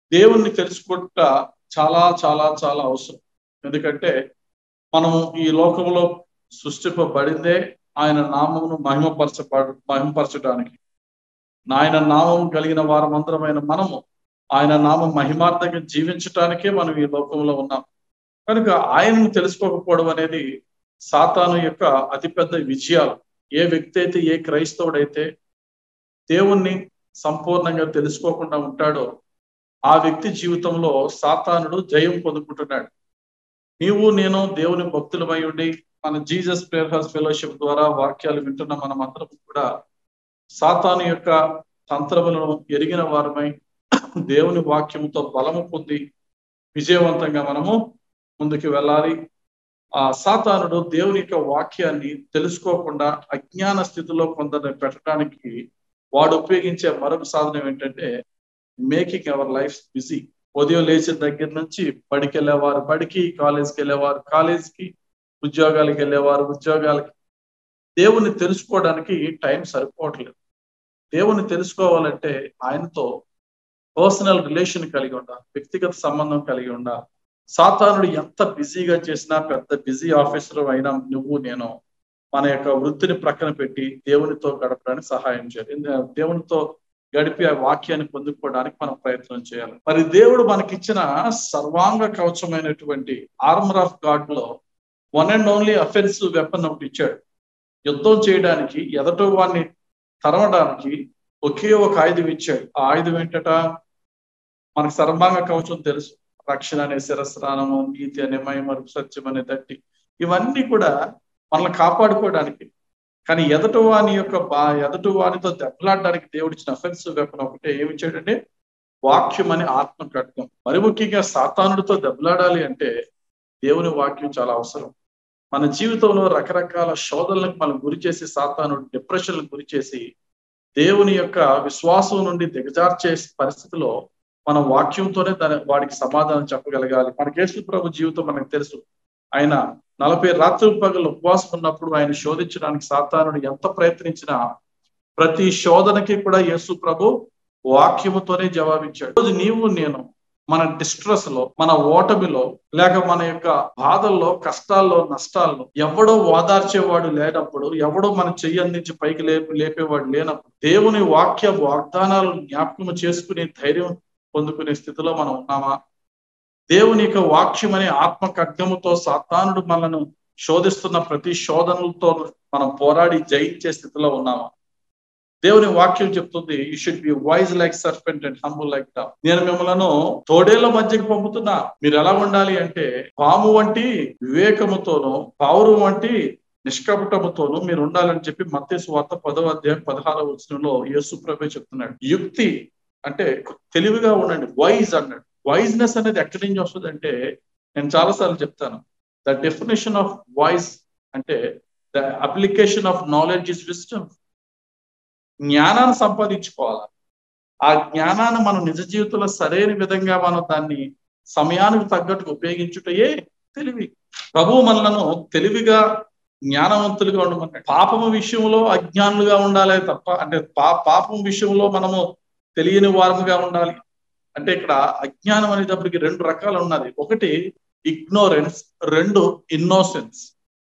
దేవుణ్ణి తెలుసుకుంట చాలా చాలా చాలా అవసరం ఎందుకంటే మనం ఈ లోకంలో సృష్టింపబడిందే ఆయన నామమును మహిమపరచబ మహిమపరచడానికి ఆయన నామం కలిగిన వారమందరమైన మనము ఆయన నామం మహిమార్థంగా జీవించటానికే మనం ఈ లోకంలో ఉన్నాం కనుక ఆయనను తెలుసుకోకపోవడం అనేది సాతాను యొక్క అతిపెద్ద విజయాలు ఏ వ్యక్తి అయితే ఏ క్రైస్తవుడైతే దేవుణ్ణి సంపూర్ణంగా తెలుసుకోకుండా ఉంటాడో ఆ వ్యక్తి జీవితంలో సాతానుడు జయం పొందుకుంటున్నాడు నీవు నేను దేవుని భక్తులమై ఉండి మన జీసస్ ప్రేయర్ హౌస్ ఫెలోషిప్ ద్వారా వాక్యాలు వింటున్న మనం అందరం కూడా సాతాను యొక్క తంత్రములను ఎరిగిన వారమై దేవుని వాక్యముతో బలము పొంది విజయవంతంగా మనము ముందుకు వెళ్ళాలి ఆ సాతానుడు దేవుని యొక్క వాక్యాన్ని తెలుసుకోకుండా అజ్ఞాన స్థితిలో కొందరిని పెట్టడానికి వాడు ఉపయోగించే మరొక సాధనం ఏంటంటే మేకింగ్ అవర్ లైఫ్ బిజీ ఉదయం లేచిన దగ్గర నుంచి బడికి వెళ్ళేవారు బడికి కాలేజీకి వెళ్ళేవారు కాలేజీకి ఉద్యోగాలకు వెళ్ళేవారు ఉద్యోగాలకి దేవుణ్ణి తెలుసుకోవడానికి టైం సరిపోవట్లేదు దేవుణ్ణి తెలుసుకోవాలంటే ఆయనతో పర్సనల్ రిలేషన్ కలిగి ఉండాలి వ్యక్తిగత సంబంధం కలిగి ఉండాలి సాతానుడు ఎంత బిజీగా చేసినా పెద్ద బిజీ ఆఫీసర్ అయినా నువ్వు నేను మన యొక్క వృత్తిని ప్రక్కన పెట్టి దేవునితో గడపడానికి సహాయం చేయాలి దేవునితో గడిపి ఆ వాక్యాన్ని పొందుకోవడానికి మనం ప్రయత్నం చేయాలి మరి దేవుడు మనకిచ్చిన సర్వాంగ కవచమైనటువంటి ఆర్మర్ ఆఫ్ గాడ్ లో one and only offensive weapon ఒకటి ఇచ్చాడు యుద్ధం చేయడానికి ఎదట వాడిని తరవడానికి ఒకే ఒక ఆయుధం ఇచ్చాడు ఆ ఆయుధం ఏంటట మనకు సర్వాంగ కవచం తెలుసు రక్షణ అనే శిరస్నానము నీతి అనే మహిమరు సత్యం అనే దట్టి ఇవన్నీ కూడా మనల్ని కాపాడుకోవడానికి కానీ ఎదటి వాని యొక్క బా ఎదటి వానితో దెబ్బలాడడానికి దేవుడిచ్చిన అఫెన్సివ్ వెపన్ ఒకటే ఏమి ఇచ్చాడంటే వాక్యం అని ఆత్మ కట్నం మరి ముఖ్యంగా సాతానుడితో దెబ్బలాడాలి అంటే దేవుని వాక్యం చాలా అవసరం మన జీవితంలో రకరకాల శోధనలకు మనం గురి చేసి సాతానుడు డిప్రెషన్లకు గురి చేసి దేవుని యొక్క విశ్వాసం నుండి దిగజార్చే పరిస్థితిలో మన వాక్యంతోనే దాని వాడికి సమాధానం చెప్పగలగాలి మన కేసు ప్రభు జీవితం మనకు తెలుసు ఆయన నలభై రాత్రుల పగలు ఉపవాసం ఉన్నప్పుడు ఆయన శోధించడానికి సాతానుడు ఎంత ప్రయత్నించినా ప్రతి శోధనకి కూడా యేసు ప్రభు వాక్యముతోనే జవాబిచ్చాడు రోజు నీవు నేను మన డిస్ట్రెస్ లో మన ఓటమిలో లేక మన యొక్క బాధల్లో కష్టాల్లో నష్టాల్లో ఎవడో ఓదార్చేవాడు లేనప్పుడు ఎవడో మన చెయ్యి అందించి పైకి లేపి లేపేవాడు లేనప్పుడు దేవుని వాక్య వాగ్దానాలు జ్ఞాపకం చేసుకునే ధైర్యం పొందుకునే స్థితిలో మనం ఉన్నామా దేవుని యొక్క వాక్యం అనే ఆత్మ ఖడ్గముతో సాతానుడు మనను శోధిస్తున్న ప్రతి శోధనలతో మనం పోరాడి జయించే స్థితిలో ఉన్నామా దేవుని వాక్యం చెప్తుంది you should be wise like serpent and humble like the నేను మిమ్మల్ని తోడేళ్ల మధ్యకి పంపుతున్నా మీరు ఎలా ఉండాలి అంటే పాము వంటి వివేకముతోనూ పావురు వంటి నిష్కపటముతోనూ మీరు ఉండాలని చెప్పి మత్తేసు వార్త పదవ అధ్యాయం పదహారవ వచనంలో యేసు ప్రభే చెప్తున్నాడు యుక్తి అంటే తెలివిగా ఉండండి వైజ్ అన్నాడు వైజ్నెస్ అనేది ఎక్కడి నుంచి వస్తుంది అంటే నేను చాలాసార్లు చెప్తాను ద డెఫినేషన్ ఆఫ్ వాయిస్ అంటే the application of knowledge is wisdom జ్ఞానాన్ని సంపాదించుకోవాలి ఆ జ్ఞానాన్ని మనం నిజ జీవితంలో సరైన విధంగా మనం దాన్ని సమయానికి తగ్గట్టుగా ఉపయోగించుటయే తెలివి ప్రభు మనలను తెలివిగా జ్ఞానవంతులుగా ఉండమన్నాడు పాపము విషయంలో అజ్ఞానులుగా ఉండాలి తప్ప అంటే పా పాపం విషయంలో మనము తెలియని వారముగా ఉండాలి అంటే ఇక్కడ అజ్ఞానం అనేటప్పటికి రెండు రకాలు ఉన్నది ఒకటి ఇగ్నోరెన్స్ రెండు ఇన్నోసెన్స్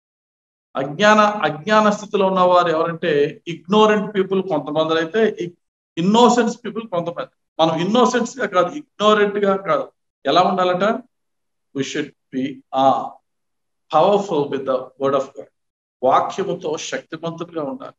అజ్ఞాన అజ్ఞాన స్థితిలో ఉన్నవారు ఎవరంటే ఇగ్నోరెంట్ పీపుల్ కొంతమంది అయితే ఇన్నోసెన్స్ పీపుల్ కొంతమంది మనం ఇన్నోసెన్స్ గా కాదు ఇగ్నోరెంట్ గా కాదు ఎలా ఉండాలట we should be a powerful with the word of God వాక్యముతో శక్తివంతులుగా ఉండాలి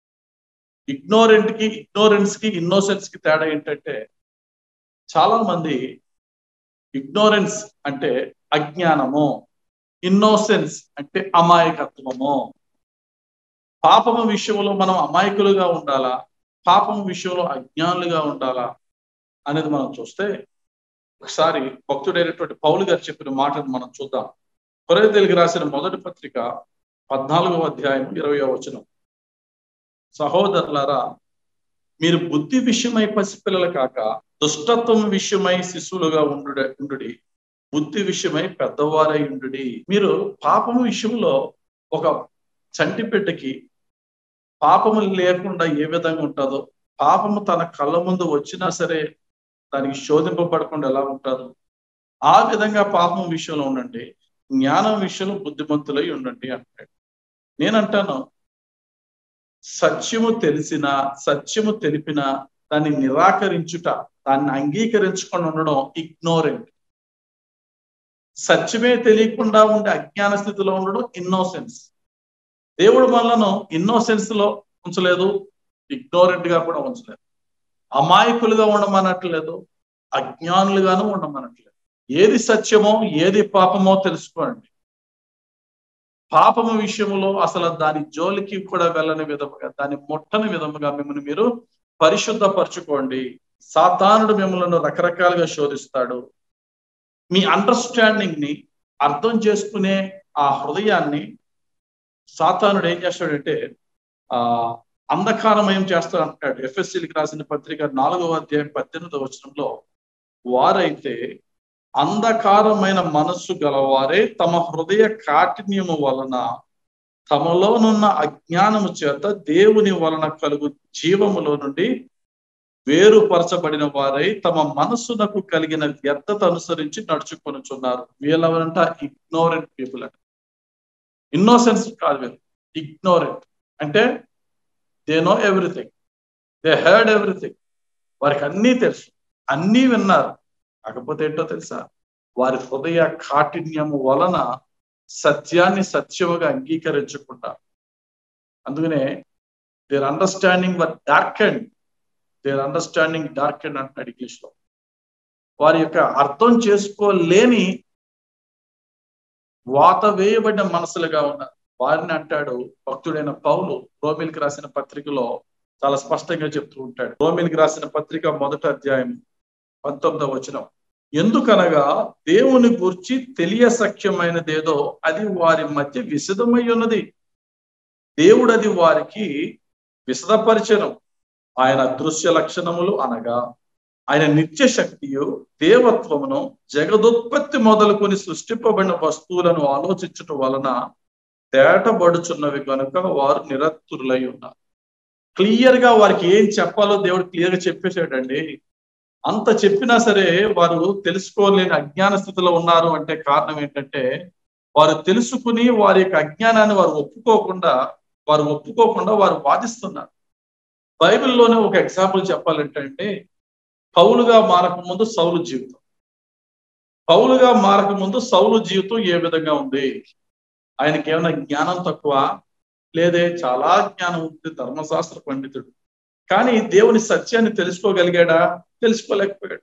ఇగ్నోరెంట్ కి ఇగ్నోరెన్స్ కి ఇన్నోసెన్స్ కి తేడా ఏంటంటే చాలా మంది ఇగ్నోరెన్స్ అంటే అజ్ఞానము ఇన్నోసెన్స్ అంటే అమాయకత్వము పాపము విషయంలో మనం అమాయకులుగా ఉండాలా పాపం విషయంలో అజ్ఞానులుగా ఉండాలా అనేది మనం చూస్తే ఒకసారి భక్తుడైనటువంటి పౌలు గారు చెప్పిన మాటను మనం చూద్దాం కొరతెలిగి రాసిన మొదటి పత్రిక పద్నాలుగవ అధ్యాయం ఇరవయో వచనం సహోదరులారా మీరు బుద్ధి విషయమై పసిపిల్లలు కాక దుష్టత్వం విషయమై శిశువులుగా ఉండు ఉండుడి బుద్ధి విషయమై పెద్దవారై ఉండు మీరు పాపము విషయంలో ఒక చంటి బిడ్డకి పాపము లేకుండా ఏ విధంగా ఉంటుందో పాపము తన కళ్ళ ముందు వచ్చినా సరే దానికి శోధింపబడకుండా ఎలా ఉంటారు ఆ విధంగా పాపం విషయంలో ఉండండి జ్ఞానం విషయంలో బుద్ధిమంతులై ఉండండి అంటాడు నేనంటాను సత్యము తెలిసిన సత్యము తెలిపిన దాన్ని నిరాకరించుట దాన్ని అంగీకరించకుండా ఉండడం ఇగ్నోరెంట్ సత్యమే తెలియకుండా ఉండే అజ్ఞాన స్థితిలో ఉండడం ఇన్నోసెన్స్ దేవుడు మనలను ఇన్నోసెన్స్ లో ఉంచలేదు ఇగ్నోరెంట్ గా కూడా ఉంచలేదు అమాయకులుగా ఉండమనట్లేదు అజ్ఞానులుగాను ఉండమనట్లేదు ఏది సత్యమో ఏది పాపమో తెలుసుకోండి పాపము విషయంలో అసలు దాని జోలికి కూడా వెళ్ళని విధముగా దాన్ని ముట్టని విధముగా మిమ్మల్ని మీరు పరిశుద్ధపరచుకోండి సాతానుడు మిమ్మల్ని రకరకాలుగా శోధిస్తాడు మీ అండర్స్టాండింగ్ ని అర్థం చేసుకునే ఆ హృదయాన్ని సాతానుడు ఏం చేస్తాడంటే ఆ అంధకారమయం చేస్తాడు అంటాడు ఎఫ్ఎస్సీలకు రాసిన పత్రిక నాలుగవ అధ్యాయం పద్దెనిమిదవ వచనంలో వారైతే అంధకారమైన మనస్సు గలవారే తమ హృదయ కాఠిన్యము వలన తమలోనున్న అజ్ఞానము చేత దేవుని వలన కలుగు జీవములో నుండి వేరుపరచబడిన వారై తమ మనస్సునకు కలిగిన వ్యర్థత అనుసరించి నడుచుకొనుచున్నారు వీళ్ళెవరంట ఇగ్నోరెంట్ పీపుల్ అంట ఇన్నోసెన్స్ కాదు వీళ్ళు ఇగ్నోరెంట్ అంటే they know everything they heard everything వారికి అన్నీ తెలుసు అన్నీ విన్నారు కాకపోతే ఏంటో తెలుసా వారి హృదయ కాఠిన్యము వలన సత్యాన్ని సత్యముగా అంగీకరించకుండా అందుకనే their understanding were darkened their understanding darkened అంటున్నాడు ఇంగ్లీష్ లో వారి యొక్క అర్థం చేసుకోలేని వాత వేయబడిన మనసులుగా ఉన్నారు వారిని అంటాడు భక్తుడైన పౌలు రోమిల్కి రాసిన పత్రికలో చాలా స్పష్టంగా చెప్తూ ఉంటాడు రోమిల్కి రాసిన పత్రిక మొదటి అధ్యాయం పంతొమ్మిదవ వచనం ఎందుకనగా దేవుని గురించి తెలియసఖ్యమైనదేదో అది వారి మధ్య విశదమై ఉన్నది దేవుడు అది వారికి విశదపరిచనం ఆయన దృశ్య లక్షణములు అనగా ఆయన నిత్య శక్తియు దేవత్వమును జగదుత్పత్తి మొదలుకొని సృష్టింపబడిన వస్తువులను ఆలోచించటం వలన తేటబడుచున్నవి కనుక వారు నిరత్తులై ఉన్నారు క్లియర్ గా వారికి ఏం చెప్పాలో దేవుడు క్లియర్ గా చెప్పేశాడండి అంత చెప్పినా సరే వారు తెలుసుకోలేని అజ్ఞాన స్థితిలో ఉన్నారు అంటే కారణం ఏంటంటే వారు తెలుసుకుని వారి యొక్క అజ్ఞానాన్ని వారు ఒప్పుకోకుండా వారు ఒప్పుకోకుండా వారు వాదిస్తున్నారు బైబిల్లోనే ఒక ఎగ్జాంపుల్ చెప్పాలంటే అంటే పౌలుగా మారక ముందు సౌలు జీవితం పౌలుగా మారక ముందు సౌలు జీవితం ఏ విధంగా ఉంది ఆయనకి ఏమైనా జ్ఞానం తక్కువ లేదే చాలా జ్ఞానం ఉంది ధర్మశాస్త్ర పండితుడు కానీ దేవుని సత్యాన్ని తెలుసుకోగలిగాడా తెలుసుకోలేకపోయాడు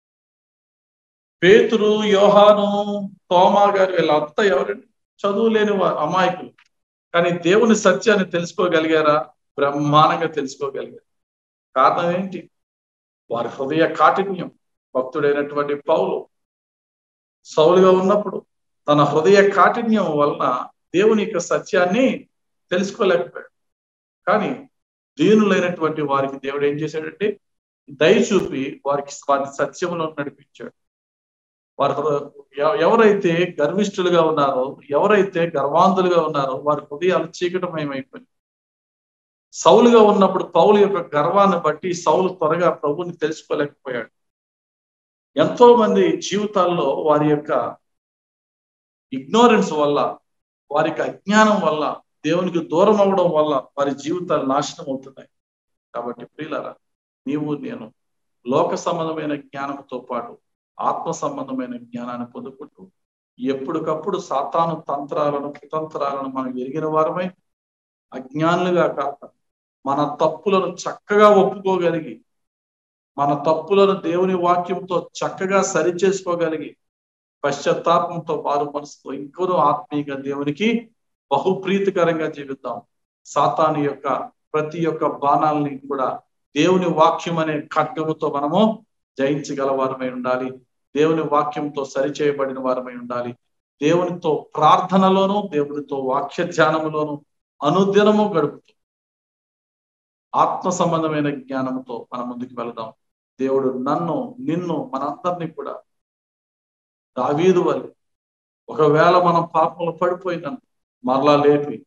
పేతురు యోహాను తోమా గారు వీళ్ళంతా ఎవరండి చదువు లేని వారు అమాయకులు కానీ దేవుని సత్యాన్ని తెలుసుకోగలిగారా బ్రహ్మాండంగా తెలుసుకోగలిగారు కారణం ఏంటి వారి హృదయ కాఠిన్యం భక్తుడైనటువంటి పౌలు సౌలుగా ఉన్నప్పుడు తన హృదయ కాఠిన్యం వలన దేవుని యొక్క సత్యాన్ని తెలుసుకోలేకపోయాడు కానీ దీనులైనటువంటి వారికి దేవుడు ఏం చేశాడంటే దయ చూపి వారికి వారి సత్యంలో నడిపించాడు వారి ఎవరైతే గర్విష్ఠులుగా ఉన్నారో ఎవరైతే గర్వాంధులుగా ఉన్నారో వారి హృదయాలు చీకటమయమైపోయింది సౌలుగా ఉన్నప్పుడు పౌలు యొక్క గర్వాన్ని బట్టి సౌలు త్వరగా ప్రభుని తెలుసుకోలేకపోయాడు ఎంతో మంది జీవితాల్లో వారి యొక్క ఇగ్నోరెన్స్ వల్ల వారికి అజ్ఞానం వల్ల దేవునికి దూరం అవడం వల్ల వారి జీవితాలు నాశనం అవుతున్నాయి కాబట్టి ప్రియులరా నీవు నేను లోక సంబంధమైన జ్ఞానంతో పాటు ఆత్మ సంబంధమైన జ్ఞానాన్ని పొందుకుంటూ ఎప్పటికప్పుడు సాతాను తంత్రాలను కుతంత్రాలను మనం ఎరిగిన వారమై అజ్ఞానులుగా కాక మన తప్పులను చక్కగా ఒప్పుకోగలిగి మన తప్పులను దేవుని వాక్యంతో చక్కగా సరి చేసుకోగలిగి పశ్చాత్తాపంతో మారు మనసుతో ఇంకనూ ఆత్మీయంగా దేవునికి బహుప్రీతికరంగా జీవిద్దాం సాతాను యొక్క ప్రతి ఒక్క బాణాలని కూడా దేవుని వాక్యం అనే ఖడ్గముతో మనము జయించగల వారమై ఉండాలి దేవుని వాక్యంతో సరిచేయబడిన వారమై ఉండాలి దేవునితో ప్రార్థనలోను దేవునితో వాక్య ధ్యానములోను అనుదినము గడుపుతూ ఆత్మ సంబంధమైన జ్ఞానంతో మన ముందుకు వెళదాం దేవుడు నన్ను నిన్ను మనందరినీ కూడా దావీదు వల్ల ఒకవేళ మనం పాపంలో పడిపోయిన మరలా లేపి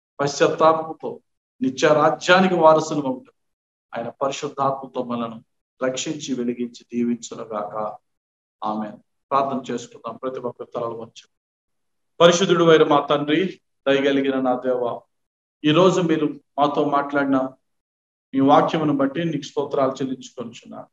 పశ్చాత్తాపంతో నిత్య రాజ్యానికి వారసులు ఉంటాం ఆయన పరిశుద్ధాత్మతో మనను రక్షించి వెలిగించి దీవించునుగాక ఆమె ప్రార్థన చేసుకుందాం ప్రతి ఒక్క తలలు వచ్చి పరిశుద్ధుడు వైన మా తండ్రి దయగలిగిన నా దేవ ఈ రోజు మీరు మాతో మాట్లాడిన మీ వాక్యమును బట్టి నీకు స్తోత్రాలు చెల్లించుకొనిచున్నాను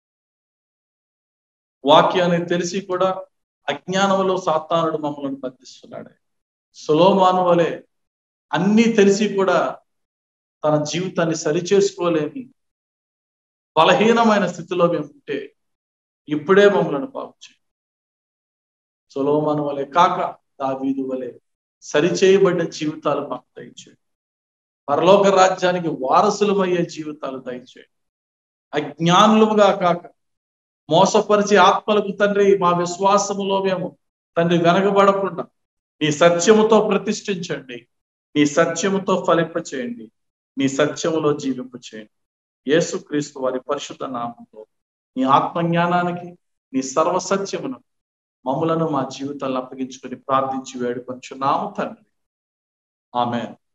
వాక్యాన్ని తెలిసి కూడా అజ్ఞానంలో సాతానుడు మమ్మల్ని బంధిస్తున్నాడు సులోమాను వలె అన్నీ తెలిసి కూడా తన జీవితాన్ని సరిచేసుకోలేని బలహీనమైన స్థితిలో మేము ఉంటే ఇప్పుడే మమ్మల్ని బాగు చేయి సులోమాను వలె కాక దావీదు వలె సరిచేయబడిన జీవితాలు మాకు దయచేయండి పరలోక రాజ్యానికి వారసులమయ్యే జీవితాలు దయచేయండి అజ్ఞానులుగా కాక మోసపరిచే ఆత్మలకు తండ్రి మా విశ్వాసములో మేము తండ్రి వెనకబడకుండా నీ సత్యముతో ప్రతిష్ఠించండి నీ సత్యముతో ఫలింపచేయండి నీ సత్యములో జీవింపచేయండి యేసుక్రీస్తు వారి పరిశుద్ధ నామంలో నీ ఆత్మజ్ఞానానికి నీ సర్వసత్యమును మమ్ములను మా జీవితాలను అప్పగించుకొని ప్రార్థించి వేడుకొంచున్నాము తండ్రి ఆమె